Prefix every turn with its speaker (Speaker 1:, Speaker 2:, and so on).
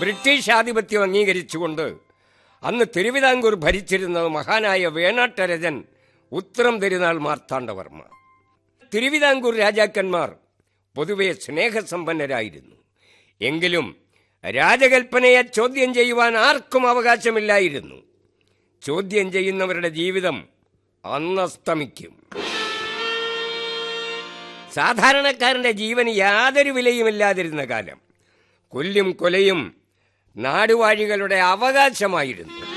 Speaker 1: British ആധിപത്യം അംഗീകരിച്ചുകൊണ്ട് അന്ന് തിരുവിതാംകൂർ ഭരിച്ചിരുന്നത് മഹാനായ വേണാട്ടരജൻ ഉത്തരം തിരുനാൾ മാർത്താണ്ഡവർമ്മ തിരുവിതാംകൂർ രാജാക്കന്മാർ പൊതുവെ സ്നേഹസമ്പന്നരായിരുന്നു എങ്കിലും രാജകൽപ്പനയെ ചോദ്യം ചെയ്യുവാൻ ആർക്കും അവകാശമില്ലായിരുന്നു ചോദ്യം ചെയ്യുന്നവരുടെ ജീവിതം അന്നസ്തമിക്കും സാധാരണക്കാരന്റെ ജീവന് യാതൊരു വിലയുമില്ലാതിരുന്ന കാലം കൊല്ലും കൊലയും നാടുവാഴികളുടെ അവകാശമായിരുന്നു